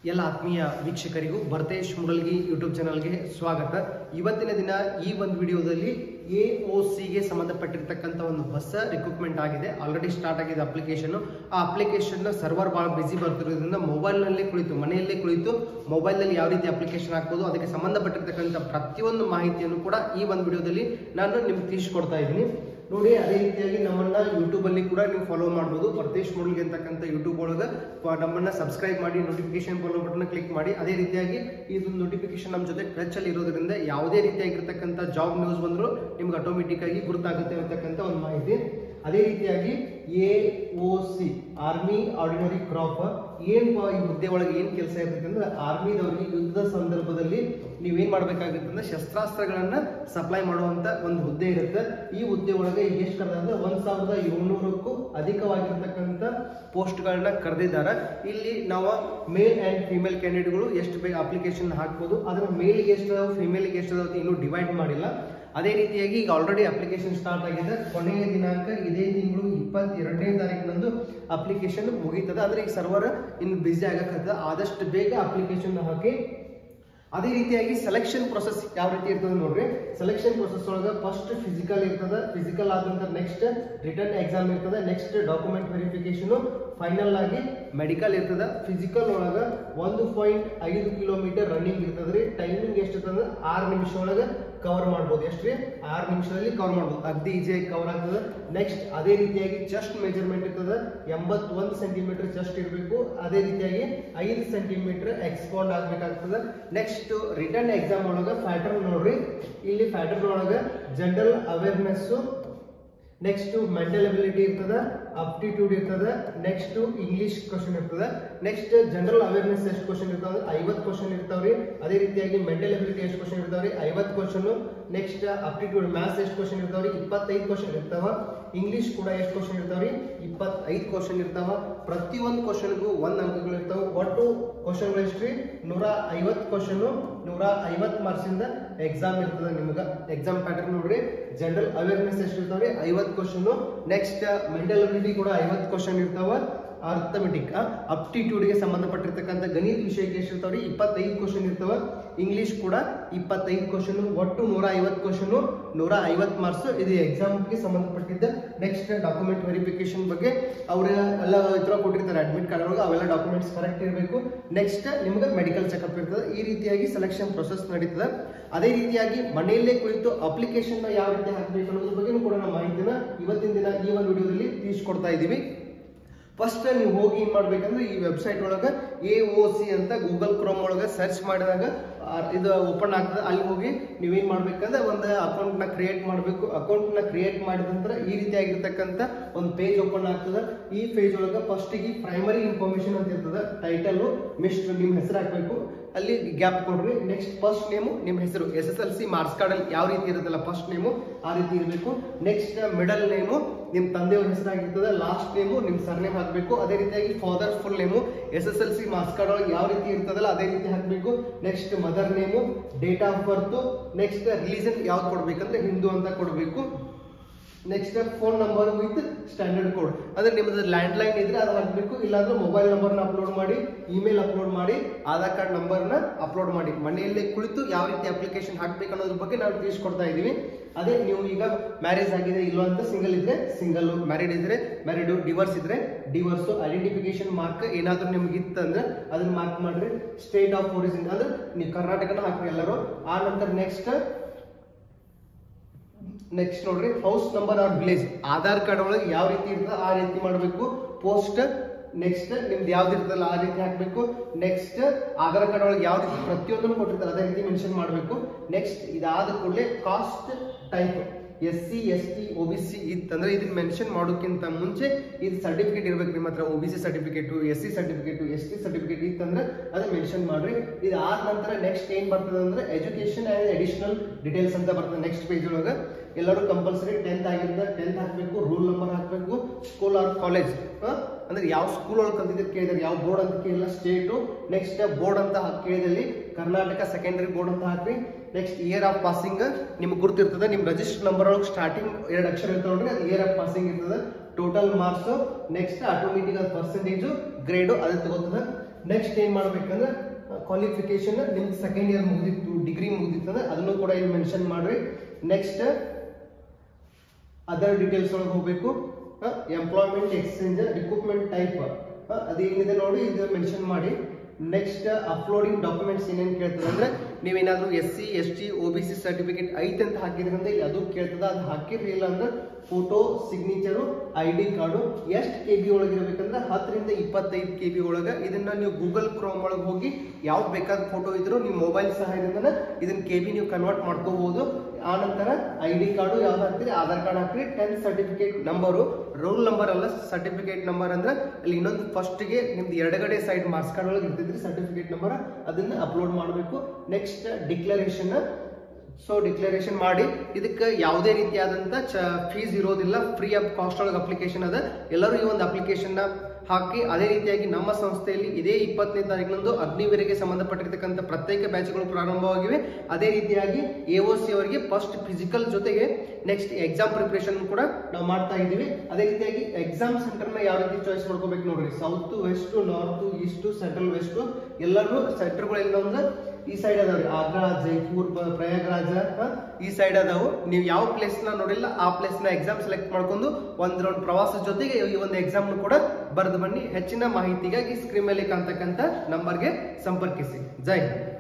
ಎಲ್ಲ ಆತ್ಮೀಯ ವೀಕ್ಷಕರಿಗೂ ಭರತೇಶ್ ಮುರಳ್ಗಿ ಯೂಟ್ಯೂಬ್ ಚಾನಲ್ಗೆ ಸ್ವಾಗತ ಇವತ್ತಿನ ದಿನ ಈ ಒಂದು ವಿಡಿಯೋದಲ್ಲಿ ಎ ಒ ಸಿಗೆ ಸಂಬಂಧಪಟ್ಟಿರ್ತಕ್ಕಂಥ ಒಂದು ಹೊಸ ರಿಕ್ರೂಟ್ಮೆಂಟ್ ಆಗಿದೆ ಆಲ್ರೆಡಿ ಸ್ಟಾರ್ಟ್ ಆಗಿದೆ ಅಪ್ಲಿಕೇಶನ್ ಆ ಅಪ್ಲಿಕೇಶನ್ ಸರ್ವರ್ ಭಾಳ ಬಿಸಿ ಬರ್ತಿರೋದ್ರಿಂದ ಮೊಬೈಲ್ನಲ್ಲೇ ಕುಳಿತು ಮನೆಯಲ್ಲೇ ಕುಳಿತು ಮೊಬೈಲ್ನಲ್ಲಿ ಯಾವ ರೀತಿ ಅಪ್ಲಿಕೇಶನ್ ಹಾಕ್ಬೋದು ಅದಕ್ಕೆ ಸಂಬಂಧಪಟ್ಟಿರ್ತಕ್ಕಂಥ ಪ್ರತಿಯೊಂದು ಮಾಹಿತಿಯನ್ನು ಕೂಡ ಈ ಒಂದು ವಿಡಿಯೋದಲ್ಲಿ ನಾನು ನಿಮ್ಗೆ ತಿಳಿಸ್ಕೊಡ್ತಾ ಇದ್ದೀನಿ ನೋಡಿ ಅದೇ ರೀತಿಯಾಗಿ ನಮ್ಮನ್ನ ಯೂಟ್ಯೂಬ್ ಅಲ್ಲಿ ಕೂಡ ನೀವು ಫಾಲೋ ಮಾಡ್ಬೋದು ಪ್ರತೇಶ್ ಮುರುಳಿಗೆ ಅಂತಕ್ಕಂಥ ಯೂಟ್ಯೂಬ್ ಒಳಗೆ ಪ- ನಮ್ಮನ್ನ ಸಬ್ಸ್ಕ್ರೈಬ್ ಮಾಡಿ ನೋಟಿಫಿಕೇಶನ್ ಫಾಲೋ ಬಟನ್ ಕ್ಲಿಕ್ ಮಾಡಿ ಅದೇ ರೀತಿಯಾಗಿ ಇದು ನೋಟಿಫಿಕೇಶನ್ ನಮ್ಮ ಜೊತೆ ಟಚ್ ಅಲ್ಲಿ ಇರೋದ್ರಿಂದ ಯಾವುದೇ ರೀತಿಯಾಗಿರ್ತಕ್ಕಂಥ ಜಾಬ್ ನ್ಯೂಸ್ ಬಂದರೂ ನಿಮ್ಗೆ ಆಟೋಮೆಟಿಕ್ ಆಗಿ ಗುರುತಾಗುತ್ತೆ ಅಂತಕ್ಕಂಥ ಒಂದು ಮಾಹಿತಿ ಅದೇ ರೀತಿಯಾಗಿ A O C army ordinary crop ಏನ್ ಪ- ಈ ಹುದ್ದೆ ಒಳಗೆ ಏನ್ ಕೆಲಸ ಇರ್ತೈತೆ ಅಂದ್ರೆ ಆರ್ಮಿದವರಿಗೆ ಯುದ್ಧದ ಸಂದರ್ಭದಲ್ಲಿ ನೀವೇನ್ ಮಾಡ್ಬೇಕಾಗುತ್ತೆ ಅಂದ್ರೆ ಶಸ್ತ್ರಾಸ್ತ್ರಗಳನ್ನ ಸಪ್ಲೈ ಮಾಡುವಂತ ಒಂದು ಹುದ್ದೆ ಇರುತ್ತೆ ಈ ಹುದ್ದೆ ಒಳಗೆ ಈಗ ಎಷ್ಟು ಕರೆದ ಅಂದ್ರೆ ಒಂದ್ ಸಾವಿರದ ಏಳ್ನೂರಕ್ಕೂ ಅಧಿಕವಾಗಿರ್ತಕ್ಕಂಥ ಪೋಸ್ಟ್ಗಳನ್ನ ಕರೆದಿದ್ದಾರೆ ಇಲ್ಲಿ ನಾವು ಮೇಲ್ ಅಂಡ್ ಫಿಮೇಲ್ ಕ್ಯಾಂಡಿಡೇಟ್ಗಳು ಎಷ್ಟು ಬೇಗ ಅಪ್ಲಿಕೇಶನ್ ಹಾಕ್ಬೋದು ಅದ್ರ ಮೇಲ್ಗೆ ಎಷ್ಟು ಅದಾವ ಫಿಮೇಲ್ಗೆ ಎಷ್ಟು ಅದಾವ ಅಂತ ಇನ್ನೂ ಡಿವೈಡ್ ಮಾಡಿಲ್ಲ ಅದೇ ರೀತಿಯಾಗಿ ಈಗ ಆಲ್ರೆಡಿ ಅಪ್ಲಿಕೇಶನ್ ಸ್ಟಾರ್ಟ್ ಆಗಿದೆ ಕೊನೆಯ ದಿನಾಂಕ ಇದೇ ತಿಂಗಳು ಇಪ್ಪತ್ತೆರಡನೇ ತಾರೀಕಿನಂದು ಅಪ್ಲಿಕೇಶನ್ ಮುಗೀತದೆ ಆದ್ರೆ ಈಗ ಸರ್ವರ್ ಇನ್ನು ಬಿಸಿ ಆಗಕ್ಕೆ ಆದಷ್ಟು ಬೇಗ ಅಪ್ಲಿಕೇಶನ್ ಹಾಕಿ ಅದೇ ರೀತಿಯಾಗಿ ಸೆಲೆಕ್ಷನ್ ಪ್ರೊಸೆಸ್ ಯಾವ ರೀತಿ ಇರ್ತದೆ ನೋಡ್ರಿ ಸೆಲೆಕ್ಷನ್ ಪ್ರೊಸೆಸ್ ಒಳಗೆ ಫಸ್ಟ್ ಫಿಸಿಕಲ್ ಇರ್ತದೆ ಫಿಸಿಕಲ್ ಆದ ನಂತರ ನೆಕ್ಸ್ಟ್ ರಿಟರ್ನ್ ಎಕ್ಸಾಮ್ ಇರ್ತದೆ ನೆಕ್ಸ್ಟ್ ಡಾಕ್ಯುಮೆಂಟ್ ವೆರಿಫಿಕೇಶನ್ ಫೈನಲ್ ಆಗಿ ಮೆಡಿಕಲ್ ಇರ್ತದೆ ಫಿಸಿಕಲ್ ಒಳಗೆ ಒಂದು ಪಾಯಿಂಟ್ ಐದು ಕಿಲೋಮೀಟರ್ ರನ್ನಿಂಗ್ ಇರ್ತದೆ ರೀ ಟೈಮಿಂಗ್ ಎಷ್ಟು ಇರ್ತದೆ ಆರು ನಿಮಿಷ ಒಳಗೆ ಕವರ್ ಮಾಡ್ಬೋದು ಎಷ್ಟ್ರಿ ಆರು ನಿಮಿಷದಲ್ಲಿ ಕವರ್ ಮಾಡ್ಬೋದು ಅಗ್ದಿ ಈಜಿಯಾಗಿ ಕವರ್ ಆಗ್ತದೆ ನೆಕ್ಸ್ಟ್ ಅದೇ ರೀತಿಯಾಗಿ ಚೆಸ್ಟ್ ಮೆಜರ್ಮೆಂಟ್ ಇರ್ತದೆ ಎಂಬತ್ತೊಂದು ಸೆಂಟಿಮೀಟರ್ ಚೆಸ್ಟ್ ಇರಬೇಕು ಅದೇ ರೀತಿಯಾಗಿ ಐದು ಸೆಂಟಿಮೀಟರ್ ಎಕ್ಸ್ಪಾಂಡ್ ಆಗ್ಬೇಕಾಗ್ತದೆ ನೆಕ್ಸ್ಟ್ ರಿಟರ್ನ್ ಎಕ್ಸಾಮ್ ಒಳಗೆ ಪ್ಯಾಟರ್ನ್ ನೋಡ್ರಿ ಇಲ್ಲಿ ಪ್ಯಾಟರ್ನ್ ಒಳಗೆ general awareness next mental ability ಇರ್ತದೆ ಅಪ್ಟಿಟ್ಯೂಡ್ ಇರ್ತದೆ ನೆಕ್ಸ್ಟ್ ಇಂಗ್ಲಿಷ್ ಕ್ವಶನ್ ಇರ್ತದೆ ನೆಕ್ಸ್ಟ್ ಜನರಲ್ ಅವೇರ್ನೆಸ್ ಎಷ್ಟು ಕ್ವಶನ್ ಇರ್ತಾವೆ ಐವತ್ತು ಕ್ವಶನ್ ಇರ್ತಾವ್ರಿ ಅದೇ ರೀತಿಯಾಗಿ ಮೆಂಟಲ್ ಅಬಿಲಿಟಿ ಎಷ್ಟು ಕ್ವಶನ್ ಇರ್ತಾವ್ರಿ ಐವತ್ತು ಕ್ವಶನ್ ನೆಕ್ಸ್ಟ್ ಅಪ್ಟಿಟ್ಯೂಡ್ ಮ್ಯಾಥ್ಸ್ ಎಷ್ಟು ಕ್ವಶನ್ ಇರ್ತಾವ್ರಿ ಇಪ್ಪತ್ತೈದು ಕ್ವಶನ್ ಇರ್ತಾವ ಇಂಗ್ಲಿಷ್ ಕೂಡ ಎಷ್ಟು ಕ್ವಶನ್ ಇರ್ತಾವ್ರಿ ಇಪ್ಪತ್ತೈದು ಕ್ವಶನ್ ಇರ್ತಾವ ಪ್ರತಿಯೊಂದು ಕ್ವಶನ್ಗೂ ಒಂದ್ ಅಂಕಗಳು ಇರ್ತಾವ ಒಟ್ಟು ಕ್ವಶನ್ಗಳು ಎಷ್ಟ್ರಿ ನೂರ ಐವತ್ತು ಕ್ವಶನ್ ನೂರ ಐವತ್ತು ಮಾರ್ಕ್ಸ್ ಇಂದ ಎಕ್ಸಾಮ್ ಇರ್ತದೆ ನಿಮ್ಗೆ ಎಕ್ಸಾಮ್ ಪ್ಯಾಟರ್ನ್ ನೋಡ್ರಿ ಜನರಲ್ ಅವೇರ್ನೆಸ್ ಎಷ್ಟು ಇರ್ತಾವ್ರಿ ಐವತ್ತು ಕ್ವಶನ್ ನೆಕ್ಸ್ಟ್ ಮೆಂಟಲ್ ಅಬಿಲಿಟಿ ಕೂಡ ಐವತ್ತು ಕ್ವಶನ್ ಇರ್ತಾವ ಅರ್ಥಮೆಟಿಕ್ ಅಪ್ಟಿಟ್ಯೂಡ್ಗೆ ಸಂಬಂಧಪಟ್ಟಿರ್ತಕ್ಕಂಥ ಗಣಿತ ವಿಷಯಕ್ಕೆ ಎಷ್ಟು ಇರ್ತಾವ್ರಿ ಇಪ್ಪತ್ತೈದು ಕ್ವಶನ್ ಇರ್ತಾವ ಇಂಗ್ಲಿಷ್ ಕೂಡ ಇಪ್ಪತ್ತೈದು ಕ್ವಶನ್ ಒಟ್ಟು ನೂರ ಐವತ್ತು ಕ್ವಶನ್ ನೂರ ಐವತ್ತು ಮಾರ್ಕ್ಸ್ ಇದು ಎಕ್ಸಾಮ್ಗೆ ಸಂಬಂಧಪಟ್ಟಿದ್ದ ನೆಕ್ಸ್ಟ್ ಡಾಕ್ಯುಮೆಂಟ್ ವೆರಿಫಿಕೇಶನ್ ಬಗ್ಗೆ ಅವ್ರ ಎಲ್ಲ ಇದ್ರ ಕೊಟ್ಟಿರ್ತಾರೆ ಅಡ್ಮಿಟ್ ಕಾರ್ಡ್ ಒಳಗೆ ಅವೆಲ್ಲ ಡಾಕ್ಯುಮೆಂಟ್ಸ್ ಕರೆಕ್ಟ್ ಇರಬೇಕು ನೆಕ್ಸ್ಟ್ ನಿಮ್ಗೆ ಮೆಡಿಕಲ್ ಚೆಕಪ್ ಇರ್ತದೆ ಈ ರೀತಿಯಾಗಿ ಸೆಲೆಕ್ಷನ್ ಪ್ರೊಸೆಸ್ ನಡೀತದೆ ಅದೇ ರೀತಿಯಾಗಿ ಮನೆಯಲ್ಲೇ ಕುಳಿತು ಅಪ್ಲಿಕೇಶನ್ ಯಾವ ರೀತಿ ಹಾಕಬೇಕು ಅನ್ನೋದ್ರ ಬಗ್ಗೆ ಕೂಡ ನಾವು ಮಾಹಿತಿನ ಇವತ್ತಿನ ದಿನ ಈ ಒಂದು ವಿಡಿಯೋದಲ್ಲಿ ತಿಳಿಸ್ಕೊಡ್ತಾ ಇದ್ದೀವಿ ಫಸ್ಟ್ ನೀವು ಹೋಗಿ ಏನ್ ಮಾಡ್ಬೇಕಂದ್ರೆ ಈ ವೆಬ್ಸೈಟ್ ಒಳಗೆ ಎ ಒ ಸಿ ಅಂತ ಗೂಗಲ್ ಕ್ರೋಮ್ ಒಳಗೆ ಸರ್ಚ್ ಮಾಡಿದಾಗ ಆ, ಇದು ಓಪನ್ ಆಗ್ತದೆ ಅಲ್ಲಿ ಹೋಗಿ ನೀವೇನ್ ಮಾಡ್ಬೇಕಂದ್ರೆ ಒಂದು ಅಕೌಂಟ್ ನ ಕ್ರಿಯೇಟ್ ಮಾಡಬೇಕು ಅಕೌಂಟ್ ನ ಕ್ರಿಯೇಟ್ ಮಾಡಿದ ನಂತರ ಈ ರೀತಿಯಾಗಿರ್ತಕ್ಕಂಥ ಒಂದು ಪೇಜ್ ಓಪನ್ ಆಗ್ತದೆ ಈ ಪೇಜ್ ಒಳಗೆ ಫಸ್ಟ್ ಗೆ ಪ್ರೈಮರಿ ಇನ್ಫಾರ್ಮೇಶನ್ ಅಂತ ಇರ್ತದೆ ಟೈಟಲ್ ಮಿಸ್ಟರ್ ನಿಮ್ಮ ಹೆಸರು ಹಾಕ್ಬೇಕು ಅಲ್ಲಿ ಗ್ಯಾಪ್ ಕೊಡ್ರಿ ನೆಕ್ಸ್ಟ್ ಫಸ್ಟ್ ನೇಮು ನಿಮ್ಮ ಹೆಸರು S S L C marks card ಅಲ್ಲಿ ಯಾವ ರೀತಿ ಇರುತ್ತಲ್ಲ ಫಸ್ಟ್ ನೇಮು ಆ ರೀತಿ ಇರಬೇಕು ನೆಕ್ಸ್ಟ್ ಮಿಡಲ್ ನೇಮು ನಿಮ್ಮ ತಂದೆಯವ್ರ ಹೆಸರಾಗಿರ್ತದೆ ಲಾಸ್ಟ್ ನೇಮು ನಿಮ್ಮ ಸರ್ನೇಮ್ ಹಾಕಬೇಕು ಅದೇ ರೀತಿಯಾಗಿ father full name S S L C marks card ಒಳಗೆ ಯಾವ ರೀತಿ ಇರ್ತದಲ್ಲ ಅದೇ ರೀತಿ ಹಾಕಬೇಕು next mother name date of birth next religion ಯಾವ್ದು ಕೊಡ್ಬೇಕಂದ್ರೆ ಹಿಂದೂ ಅಂತ ಕೊಡಬೇಕು next phone number with standard code ಅಂದ್ರೆ ನಿಮ್ಮದು ಲ್ಯಾಂಡ್ ಲೈನ್ ಇದ್ರೆ ಅದು ಹಾಕಬೇಕು ಇಲ್ಲಾಂದ್ರೆ ಮೊಬೈಲ್ ನಂಬರ್ನ ಅಪ್ಲೋಡ್ ಮಾಡಿ ಇಮೇಲ್ ಅಪ್ಲೋಡ್ ಮಾಡಿ ಆಧಾರ್ ಕಾರ್ಡ್ ನಂಬರ್ನ ಅಪ್ಲೋಡ್ ಮಾಡಿ ಮನೆಯಲ್ಲೇ ಕುಳಿತು ಯಾವ ರೀತಿ ಅಪ್ಲಿಕೇಶನ್ ಹಾಕ್ಬೇಕು ಅನ್ನೋದ್ರ ಬಗ್ಗೆ ನಾವು ತಿಳಿಸ್ಕೊಡ್ತಾ ಇದೀವಿ ಅದೇ ನೀವು ಈಗ ಮ್ಯಾರೇಜ್ ಆಗಿದೆ ಇಲ್ಲೋ ಅಂತ ಸಿಂಗಲ್ ಇದ್ರೆ ಸಿಂಗಲ್ ಮ್ಯಾರಿಡ್ ಇದ್ರೆ ಮ್ಯಾರಿಡ್ ಡಿವರ್ಸ್ ಇದ್ರೆ ಡಿವರ್ಸ್ ಐಡೆಂಟಿಫಿಕೇಶನ್ ಮಾರ್ಕ್ ಏನಾದ್ರೂ ನಿಮ್ಗೆ ಇತ್ತಂದ್ರೆ ಅದನ್ನ ಮಾರ್ಕ್ ಮಾಡ್ರಿ ಸ್ಟೇಟ್ ಆಫ್ ಒರಿಜಿನ್ ಅಂದ್ರೆ ನೀವು ಕರ್ನಾಟಕನ ಹಾಕ್ರಿ ಎಲ್ಲರೂ ಆ ನಂತರ ನೆಕ್ಸ್ಟ್ ನೆಕ್ಸ್ಟ್ ನೋಡ್ರಿ house number or village Aadhaar card ಒಳಗೆ ಯಾವ ರೀತಿ ಇರ್ತದೆ ಆ ರೀತಿ ಮಾಡಬೇಕು ಪೋಸ್ಟ್ ನೆಕ್ಸ್ಟ್ ನಿಮ್ದು ಯಾವ್ದು ಇರ್ತಲ್ಲ ಆ ರೀತಿ ಹಾಕ್ಬೇಕು ನೆಕ್ಸ್ಟ್ ಆಧಾರ್ ಕಾರ್ಡ್ ಒಳಗೆ ಯಾವ ರೀತಿ ಪ್ರತಿಯೊಂದನ್ನು ಕೊಟ್ಟಿರ್ತಾರೆ ಅದೇ ರೀತಿ ಮೆನ್ಷನ್ ಮಾಡಬೇಕು ನೆಕ್ಸ್ಟ್ ಇದಾದ ಕೂಡಲೇ caste type S C S T O B C ಇತ್ತಂದ್ರೆ ಇದನ್ನ ಮೆನ್ಷನ್ ಮಾಡೋಕ್ಕಿಂತ ಮುಂಚೆ ಇದು ಸರ್ಟಿಫಿಕೇಟ್ ಇರ್ಬೇಕು ನಿಮ್ಮ ಹತ್ರ O B C certificate S C certificate S T certificate ಇತ್ತಂದ್ರೆ ಅದನ್ನ ಮೆನ್ಷನ್ ಮಾಡ್ರಿ ಇದಾದ ನಂತರ ನೆಕ್ಸ್ಟ್ ಏನ್ ಬರ್ತದೆ ಅಂದ್ರೆ ಎಜುಕೇಶನ್ ಅಂಡ್ ಅಡಿಷನಲ್ ಡೀಟೇಲ್ಸ್ ಅಂತ ಬರ್ತದೆ ನೆಕ್ಸ್ಟ್ ಪೇಜ್ ಒಳಗೆ ಎಲ್ಲರೂ ಕಂಪಲ್ಸರಿ ಟೆಂತ್ ಆಗಿರ್ತದೆ ಟೆಂತ್ ಹಾಕಬೇಕು ರೂಲ್ ನಂಬರ್ ಹಾಕಬೇಕು ಸ್ಕೂಲ್ ಆರ್ ಕಾಲೇಜ್ ಅಂದ್ರೆ ಯಾವ ಸ್ಕೂಲ್ ಒಳಗೆ ಕಲ್ತಿದ್ರೆ ಕೇಳಿದ್ರೆ ಯಾವ ಬೋರ್ಡ್ ಅಂತ ಕೇಳಿಲ್ಲ ಸ್ಟೇಟು ನೆಕ್ಸ್ಟ್ ಬೋರ್ಡ್ ಅಂತ ಹಾಕ್ ಕೇಳಿದಲ್ಲಿ ಕರ್ನಾಟಕ ಸೆಕೆಂಡರಿ ಬೋರ್ಡ್ ಅಂತ ಹಾಕ್ರಿ ನೆಕ್ಸ್ಟ್ ಇಯರ್ ಆಫ್ ಪಾಸಿಂಗ್ ನಿಮ್ಗೆ ಗುರ್ತಿರ್ತದೆ ನಿಮ್ ರಿಜಿಸ್ಟರ್ ನಂಬರ್ ಒಳಗೆ ಸ್ಟಾರ್ಟಿಂಗ್ ಎರಡು ಅಕ್ಷರ ಇರ್ತದೆ ನೋಡ್ರಿ ಅದು ಇಯರ್ ಆಫ್ ಪಾಸಿಂಗ್ ಇರ್ತದೆ ಟೋಟಲ್ ಮಾರ್ಕ್ಸ್ ನೆಕ್ಸ್ಟ್ ಆಟೋಮೆಟಿಕ್ ಅದು ಪರ್ಸೆಂಟೇಜು ಗ್ರೇಡು ಅದೇ ತಗೋತದೆ ನೆಕ್ಸ್ಟ್ ಏನ್ ಮಾಡ್ಬೇಕಂದ್ರೆ ಕ್ವಾಲಿಫಿಕೇಶನ್ ನಿಮ್ದು ಸೆಕೆಂಡ್ ಇಯರ್ ಮುಗಿದಿತ್ತು ಡಿಗ್ರಿ ಮುಗಿದಿತ್ತು ಅಂದ್ರೆ ಅದನ್ನು ಕೂಡ ಇಲ್ಲಿ ಮೆನ್ಷನ್ ಮಾಡ್ರಿ ನೆಕ್ಸ್ಟ್ ಅದರ್ ಡೀಟೇಲ್ಸ್ ಒಳಗೆ ಹೋಗ್ಬೇಕು ಎಂಪ್ಲಾಯ್ಮೆಂಟ್ ಎಕ್ಸ್ಚೇಂಜ್ ರಿಕ್ರೂಟ್ಮೆಂಟ್ ಟೈಪ್ ಅದೇನಿದೆ ನೋಡಿ ಇದು ಮೆನ್ಷನ್ ಮಾಡಿ ನೆಕ್ಸ್ಟ್ ಅಪ್ಲೋಡಿಂಗ್ ಡಾಕ್ಯುಮೆಂಟ್ಸ್ ಏನೇನು ಕೇಳ್ತದೆ ಅಂದ್ರೆ ನೀವೇನಾದ್ರೂ S C S T O B C certificate ಐತೆ ಅಂತ ಹಾಕಿದ್ರಂದ್ರೆ ಇಲ್ಲಿ ಅದು ಕೇಳ್ತದ ಅದು ಹಾಕಿರ್ಲಿಲ್ಲ ಅಂದ್ರೆ photo signature I D card ಎಷ್ಟು ಕೆ ಬಿ ಒಳಗಿರ್ಬೇಕಂದ್ರೆ ಹತ್ತರಿಂದ ಇಪ್ಪತ್ತೈದು ಕೆ ಬಿ ಒಳಗೆ ಇದನ್ನ ನೀವು ಗೂಗಲ್ ಕ್ರೋಮ್ ಒಳಗೆ ಹೋಗಿ ಯಾವ್ದು ಬೇಕಾದ ಫೋಟೋ ಇದ್ರು ನಿಮ್ಮ ಮೊಬೈಲ್ ಸಹಾಯದಿಂದ ಇದನ್ನ ಕೆ ಬಿ ನೀವು ಕನ್ವರ್ಟ್ ಮಾಡ್ಕೋಬಹುದು ಆ ನಂತರ ಐ ಡಿ ಕಾರ್ಡು ಯಾವ್ದು ಹಾಕ್ತೀರಿ ಆಧಾರ್ ಕಾರ್ಡ್ ಹಾಕ್ರಿ tenth certificate number roll number ಅಲ್ಲ ಸರ್ಟಿಫಿಕೇಟ್ ನಂಬರ್ ಅಂದ್ರೆ ಅಲ್ಲಿ ಇನ್ನೊಂದು ಫಸ್ಟ್ಗೆ ನಿಮ್ದು ಎರಡಗಡೆ ಸೈಡ್ ಮಾರ್ಕ್ಸ್ ಕಾರ್ಡ್ ಒಳಗೆ ಇರ್ತಿದ್ರಿ ಸರ್ಟಿಫಿಕೇಟ್ ನಂಬರ್ ಅದನ್ನ ಅಪ್ಲೋಡ್ ಮಾಡಬೇಕು ನೆಕ್ಸ್ಟ್ ಡಿಕ್ಲರೇಷನ್ ಸೊ ಡಿಕ್ಲರೇಷನ್ ಮಾಡಿ ಇದಕ್ಕೆ ಯಾವುದೇ ರೀತಿಯಾದಂಥ ಚ ಫೀಸ್ ಇರೋದಿಲ್ಲ ಫ್ರೀ ಆಫ್ ಕಾಸ್ಟ್ ಒಳಗೆ ಅಪ್ಲಿಕೇಶನ್ ಅದ ಎಲ್ಲರೂ ಈ ಒಂದು ಅಪ್ಲಿಕೇಶನ್ನ ಹಾಕಿ ಅದೇ ರೀತಿಯಾಗಿ ನಮ್ಮ ಸಂಸ್ಥೆಯಲ್ಲಿ ಇದೇ ಇಪ್ಪತ್ತನೇ ತಾರೀಕಿನಂದು ಅಗ್ನಿವೀರಿಗೆ ಸಂಬಂಧಪಟ್ಟಿರ್ತಕ್ಕಂಥ ಪ್ರತ್ಯೇಕ ಬ್ಯಾಚ್ಗಳು ಪ್ರಾರಂಭವಾಗಿವೆ ಅದೇ ರೀತಿಯಾಗಿ ಎ ಒ ಸಿ ಅವರಿಗೆ ಫಸ್ಟ್ ಫಿಸಿಕಲ್ ಜೊತೆಗೆ ನೆಕ್ಸ್ಟ್ ಎಕ್ಸಾಮ್ ಪ್ರಿಪರೇಷನ್ ಕೂಡ ನಾವು ಮಾಡ್ತಾ ಇದ್ದೀವಿ ಅದೇ ರೀತಿಯಾಗಿ ಎಕ್ಸಾಮ್ ಸೆಂಟರ್ನ ಯಾವ ರೀತಿ ಚಾಯ್ಸ್ ಮಾಡ್ಕೋಬೇಕು ನೋಡ್ರಿ south west north east central west ಎಲ್ಲರೂ ಸೆಂಟರ್ಗಳು ಎಲ್ಲ ಒಂದು ಈ ಸೈಡ್ ಅದಾವ್ರಿ ಆಗ್ರಾ ಜೈಪುರ್ ಬ- ಪ್ರಯಾಗ್ರಾಜ ಹ? ಈ ಸೈಡ್ ಅದಾವು ನೀವು ಯಾವ ಪ್ಲೇಸ್ ನ ನೋಡಿಲ್ಲ ಆ ಪ್ಲೇಸ್ ನ ಎಕ್ಸಾಮ್ ಸೆಲೆಕ್ಟ್ ಮಾಡ್ಕೊಂಡು ಒಂದ್ ರೌಂಡ್ ಪ್ರವಾಸದ ಜೊತೆಗೆ ಈ ಒಂದು ಎಕ್ಸಾಮ್ ಕೂಡ ಬರೆದು ಬನ್ನಿ ಹೆಚ್ಚಿನ ಮಾಹಿತಿಗಾಗಿ ಸ್ಕ್ರೀನ್ ಮೇಲೆ ಕಾಣ್ತಕ್ಕಂಥ ನಂಬರ್ಗೆ ಸಂಪರ್ಕಿಸಿ ಜೈ ಹಿಂದ್